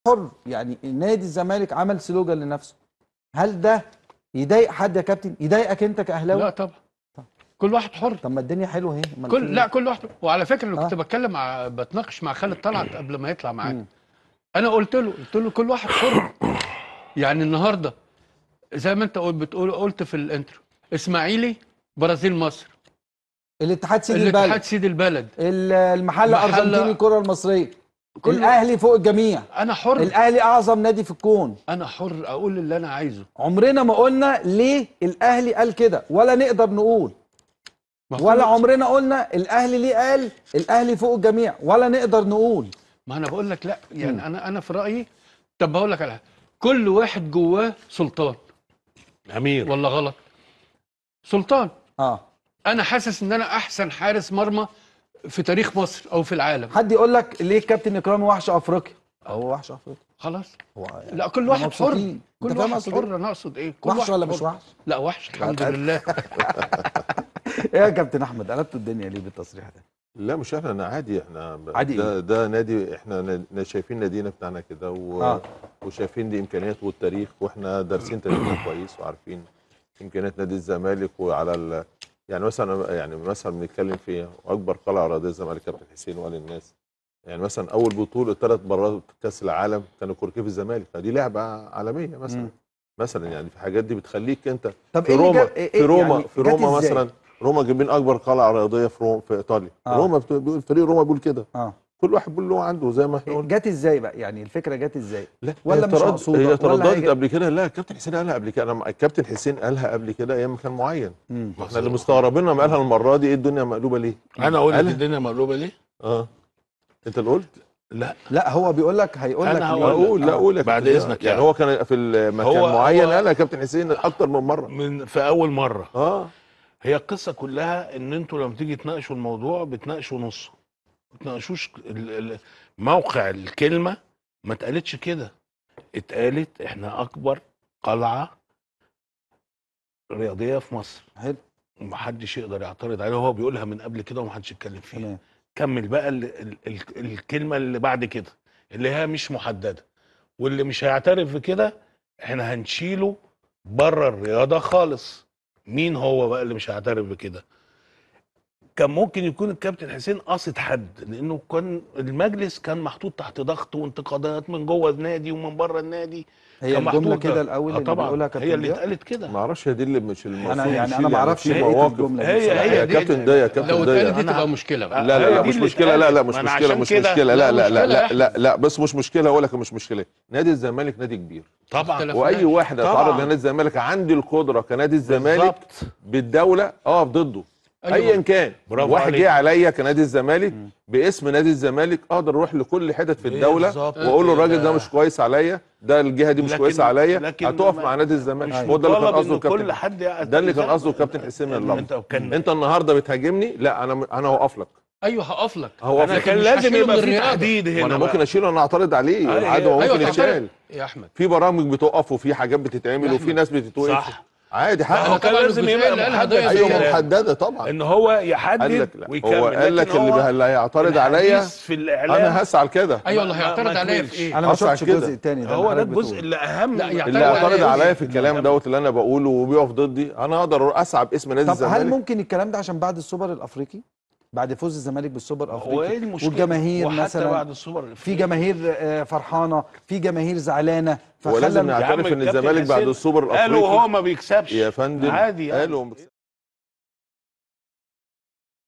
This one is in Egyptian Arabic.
حر يعني نادي الزمالك عمل سلوجان لنفسه هل ده يضايق حد يا كابتن يضايقك انت كاهلاوي لا طبعا كل واحد حر طب ما الدنيا حلوه اهي أمال في كل إيه؟ لا كل واحد وعلى فكره انا آه. كنت بتكلم مع بتناقش مع خالد طلعت قبل ما يطلع معاك مم. انا قلت له قلت له كل واحد حر يعني النهارده زي ما انت قلت بتقول قلت في الانترو اسماعيلي برازيل مصر الاتحاد سيدي الاتحاد البلد سيد البلد ال- المحله محلة- ارجنتيني الكره المصريه كل- الاهلي فوق الجميع انا حر الاهلي اعظم نادي في الكون انا حر اقول اللي انا عايزه عمرنا ما قلنا ليه الاهلي قال كده ولا نقدر نقول ما هو ولا كل- عمرنا قلنا الاهلي ليه قال الاهلي فوق الجميع ولا نقدر نقول ما انا بقول لك لا يعني انا انا في رايي طب بقول لك على حاجة. كل واحد جواه سلطان امير ولا غلط سلطان اه انا حاسس ان انا احسن حارس مرمى في تاريخ مصر او في العالم حد يقول لك ليه كابتن اكرامي وحش افريقيا هو وحش افريقيا خلاص هو لا كل إحنا واحد حر مبسوطين. كل أنت فاهم واحد قصدي إيه؟ حر انا اقصد ايه كل وحش واحد ولا حر. مش وحش لا وحش الحمد لله ايه يا كابتن احمد قلبتوا الدنيا ليه بالتصريح ده لا مش احنا انا عادي احنا عادي ده, ده نادي احنا نا- شايفين نادينا بتاعنا كده و... آه. وشايفين دي امكانيات والتاريخ واحنا دارسين تاريخنا كويس وعارفين امكانيات نادي الزمالك وعلى ال... يعني مثلا يعني مثلا بنتكلم في اكبر قلعه رياضيه الزمالك كابتن حسين وقال للناس يعني مثلا اول بطوله ثلاث مرات كاس العالم كانوا كوركيف الزمالك فدي لعبه عالميه مثلا مم. مثلا يعني في حاجات دي بتخليك انت طب في ايه اللي روما جاب- إيه- في روما يعني في جت روما إزاي؟ مثلا روما جايبين اكبر قلعه رياضيه في روما في ايطاليا آه. روما بت- بيقول فريق روما بيقول كده اه كل واحد بيقول اللي هو عنده زي ما احنا قلنا جت ازاي بقى يعني الفكره جت ازاي لا ولا هي مش ترد- مقصودة؟ هي ولا ترددت هي- قبل كده لا الكابتن حسين قالها قبل كده انا الكابتن حسين قالها قبل كده ايام كان معين مم. ما احنا اللي مستغربين لما قالها المره دي ايه الدنيا مقلوبه ليه انا اقول لك قالها. الدنيا مقلوبه ليه؟ اه انت اللي قلت لا لا هو بيقول لك هيقول أنا لك هقول ليه. لك. اقول لا آه. اقول يا بعد كابتن. إذنك يعني يعني. هو كان في المكان هو- معين هو- قالها يا كابتن حسين اكتر من مره من في اول مره اه هي القصه كلها ان انتوا لما تيجي تناقشوا الموضوع بتناقشوا نصه ما تناقشوش ال- ال- موقع الكلمه ما اتقالتش كده اتقالت احنا اكبر قلعه رياضيه في مصر حلو ومحدش يقدر يعترض عليها هو بيقولها من قبل كده ومحدش يتكلم فيها تمام كمل بقى ال ال ال الكلمه اللي بعد كده اللي هي مش محدده واللي مش هيعترف بكده احنا هنشيله بره الرياضه خالص مين هو بقى اللي مش هيعترف بكده كان ممكن يكون الكابتن حسين قاصد حد لانه كان المجلس كان محطوط تحت ضغط وانتقادات من جوه النادي ومن بره النادي هي كان الجمله محطوط كده ده. الاول آه اللي طبعا بيقولها هي كابتن اللي ضياء اتقالت كده ما اعرفش هي دي اللي مش المفروض انا يعني نشيل انا ما اعرفش في ايه مواقف الجمله دي هي- بصراحة. هي يا دي- كابتن ده يا لو كابتن اتقالت ده دي أنا- تبقى مشكله بقى لا لا هي لا دي مش اللي مشكله لا لا اتقالت. مش ما أنا مشكله عشان مش كده- مشكله لا لا، لا لا مشكلة يا لا لا لا بس مش مشكله اقول لك مش مشكله نادي الزمالك نادي كبير طبعا اختلف. واي واحد طبعاً. يتعرض لنادي الزمالك عندي القدره كنادي الزمالك بالظبط. بالدوله اقف ضده أيوة. ايا كان برافو واحد عليك. جه عليا كنادي الزمالك باسم نادي الزمالك اقدر اروح لكل حتت في الدوله بالظبط واقول له الراجل ده كده. مش كويس عليا ده الجهه دي مش لكن- كويسه عليا لكن هتقف ما- مع نادي الزمالك مش هو ده اللي كان مطالب قصده إن كل الكابتن حد يقعد ده اللي كان يزعق. قصده الكابتن حسين من اللفظ انت كان انت النهارده بتهاجمني لا انا انا هوقف لك ايوه هقف لك هوقف انا لك كان مش لازم هشيله يبقى من في الرياضة. تحديد هنا وانا بقى. ممكن اشيله انا اعترض عليه أيوة. عادي هو ايوه ممكن تعترض. يتشال يا احمد في برامج بتقف وفي حاجات بتتعمل يا وفي أحمد. ناس بتتوقف صح عادي هو حقه كان طبعاً لازم الجزئية يبقى اللي قالها محدد ضيق في ايوه الكلام. محدده طبعا ان هو يحدد قال لك لا ويكمل هو قال لك لكن اللي, هو بي- اللي هيعترض عليا الحديث في الاعلام انا هسعى لكده ايوه اللي ما- ما هيعترض عليا تقولش. في ايه انا ما أسرع شفتش كده. الجزء الثاني ده هو اللي ده حضرتك الجزء بتقوله. اللي اهم لا، يعترض اللي عليا يعترض إيه؟ عليا في الكلام أهم. دوت اللي انا بقوله وبيقف ضدي انا اقدر اسعى باسم نادي طب هل الزمالك ممكن الكلام ده عشان بعد السوبر الافريقي بعد فوز الزمالك بالسوبر هو ايه الافريقي المشكله والجماهير وحتى مثلا بعد السوبر في جماهير آه، فرحانه في جماهير زعلانه ولازم فخلى نعترف ان الكابتن الزمالك بعد حسين السوبر قالوا هو الافريقي ما بيكسبش يا فندم عادي يعني. قالوا